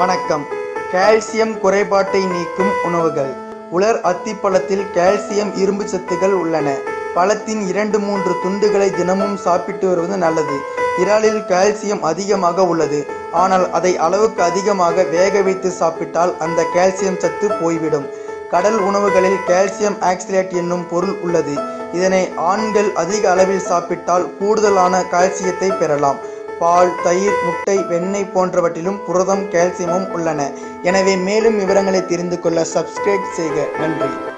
வணக்கம் கால்சியம் குறைபாட்டை நீக்கும் உணவுகள் உலர் அத்திப்பழத்தில் கால்சியம் இரும்பு சத்துக்கள் உள்ளன பழத்தின் இரண்டு மூன்று துண்டுகளை தினமும் சாப்பிட்டு வருவது நல்லது இறாலில் கால்சியம் அதிகமாக உள்ளது ஆனால் அதை அளவுக்கு அதிகமாக வேக வைத்து சாப்பிட்டால் அந்த கால்சியம் சத்து போய்விடும் கடல் உணவுகளில் கால்சியம் ஆக்சிலேட் என்னும் பொருள் உள்ளது இதனை ஆண்கள் அதிக அளவில் சாப்பிட்டால் கூடுதலான கால்சியத்தை பெறலாம் பால் தயிர் முட்டை வெண்ணெய் போன்றவற்றிலும் புரதம் கால்சியமும் உள்ளன எனவே மேலும் விவரங்களை தெரிந்து கொள்ள சப்ஸ்கிரைப் செய்க நன்றி